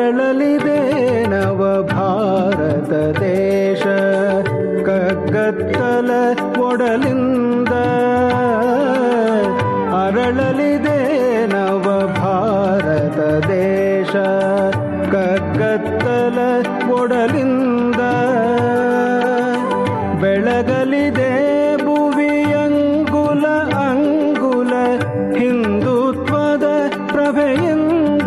ಅರಳಲಿದೆ ನವ ಭಾರತ ದೇಶ ಕಗ್ಗತ್ತಲ ಒಡಲಿಂದ ಅರಳಲಿದೆ ನವ ಭಾರತ ದೇಶ ಕಗ್ಗತ್ತಲ ಒಡಲಿಂದ ಬೆಳಗಲಿದೆ ಭುವಿ ಅಂಗುಲ ಅಂಗುಲ ಹಿಂದುತ್ವದ ಪ್ರಭೆಯಿಂದ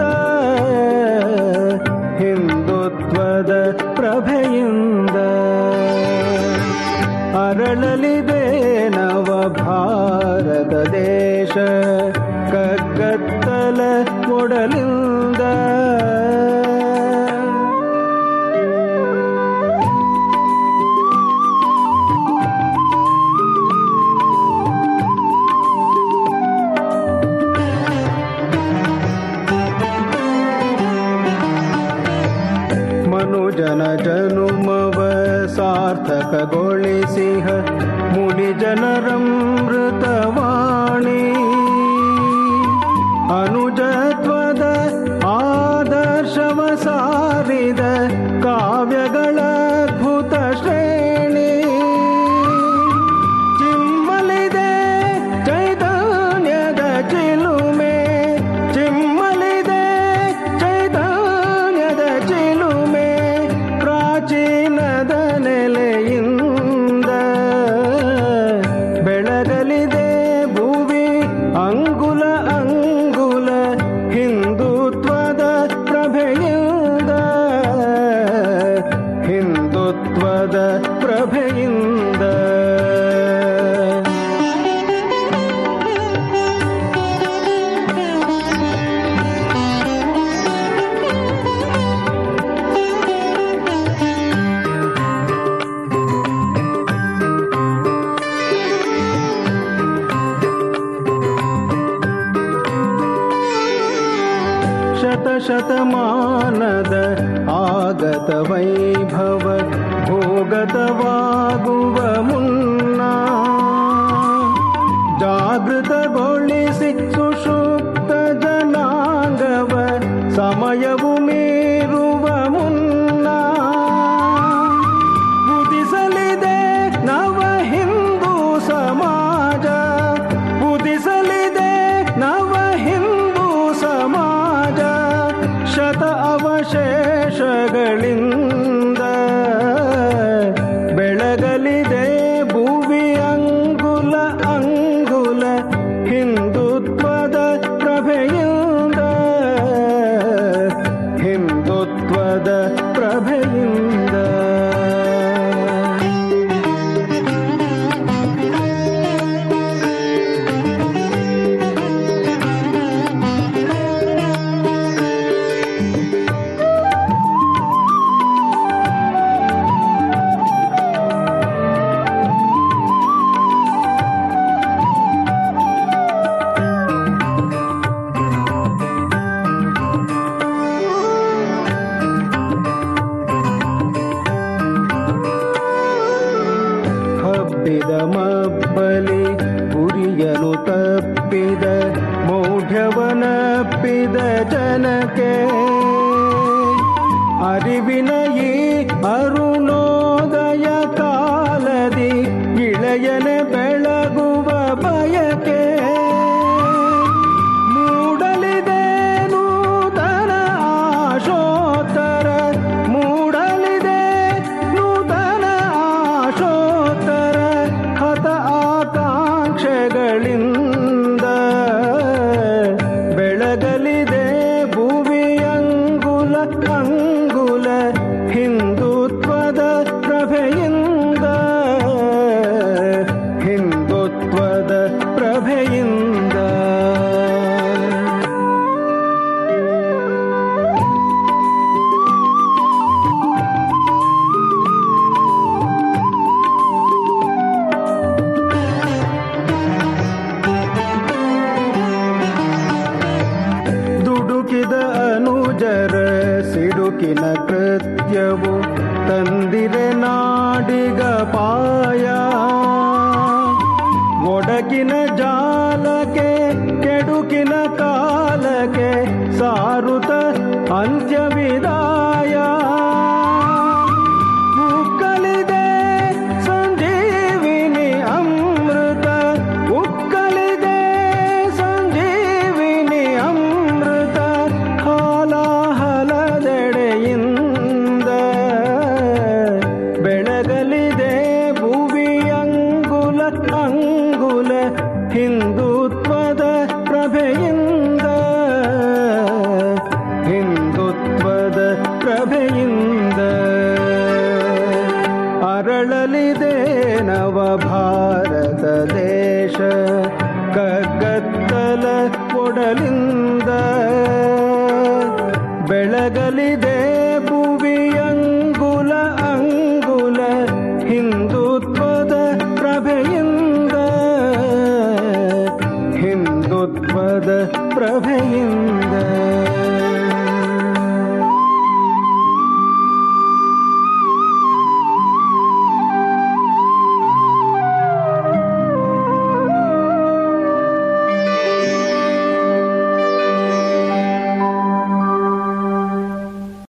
ಹಿಂದುತ್ವದ ಪ್ರಭೆಯಿಂದ ಅರಳಲಿದೆ ನವ ಭಾರತ ದೇಶ ಕಗ್ಗತ್ತಲ ಒಡಲಿಂದ ಮನುಜನ ಜನುಮವ ಸಾರ್ಥಕಗೊಳಿಸಿಹ ಮುನಿ ಜನರಮೃತವಾಣಿ ಅನುಜತ್ವದ ಆದರ್ಶವ ಸಾರಿದ ಕಾವ್ಯಗಳ ಅದ್ಭುತ ಶ್ರೇಣಿ ಚಿಮ್ಮಲಿದೆ ಚೈತನ್ಯದ ಚಿಲುಮೆ ಚಿಮ್ಮಲಿದೆ ಚೈತನ್ಯದ ಚಿಲುಮೆ ಪ್ರಾಚೀನದ ನೆಲೆಯಿಂದ ಬೆಳಗಲಿದೆ ಭುವಿ ಅಂಗುಲ ಅಂಗುಲ ಹಿಂದುತ್ವದ ಪ್ರಭೆಯಿಂದ ಹಿಂದುತ್ವದ ಪ್ರಭೆಯಿಂದ ಶತಶತಮಾನದ ಆಗತ ವೈಭವ ಭೋಗತವಾಗುವ ಮುನ್ನ ಜಾಗೃತಗೊಳಿಸಿ ಸುಷುಪ್ತ ಜನಾಂಗವ ಸಮಯವು ಮೀರುವ ಮುನ್ನ ಉದಿಸಲಿದೆ ನವ ಹಿಂದೂ ಸಮಾಜ ಉದಿಸಲಿದೆ ನವ ಹಿಂದೂ ಸಮಾಜ ಶತ ಅವಶೇಷಗಳಿಂದ ಬೆಳಗಲಿದೆ ಭುವಿ ಅಂಗುಲ ಅಂಗುಲ ಹಿಂದುತ್ವದ ಪ್ರಭೆಯಿಂದ ಹಿಂದುತ್ವದ ಪ್ರಭೆಯಿಂದ ಹಬ್ಬಿದ ಮಬ್ಬಲಿ ಗುರಿಯನು ತಪ್ಪಿದ ಮೌಢ್ಯವನಪ್ಪಿದ ಜನಕ್ಕೆ ಅರಿವಿನ ಈ ಅರುಣೋದಯ ಕಾಲದಿ ಇಳೆಯನೆ ಬೆಳಗುವ ಬಯಕೆ ಮೂಡಲಿದೆ ನೂತನ ಆಶೋತ್ತರ ಮೂಡಲಿದೆ ನೂತನ ಆಶೋತ್ತರ ಹತ ಆಕಾಂಕ್ಷೆಗಳಿಂದ ಬೆಳಗಲಿದೆ ಭುವಿ ಅಂಗುಲ ಅಂಗುಲ ಹಿಂದುತ್ವದ ಪ್ರಭೆಯಿಂದ ಹಿಂದುತ್ವದ ಪ್ರಭೆಯಿಂದ ದುಡುಕಿದ ಅನುಜರ ಸಿಡುಕಿನ ಕೃತ್ಯವು ತಂದಿರೆ ನಾಡಿಗ ಪಾಯ ಒಡಕಿನ ಜಾಲಕ್ಕೆ ಕೆಡುಕಿನ ಕಾಲಕ್ಕೆ ಸಾರುತ ಅಂತ್ಯವಿದ ಒಡಲಿಂದ ಬೆಳಗಲಿ ದೇಶ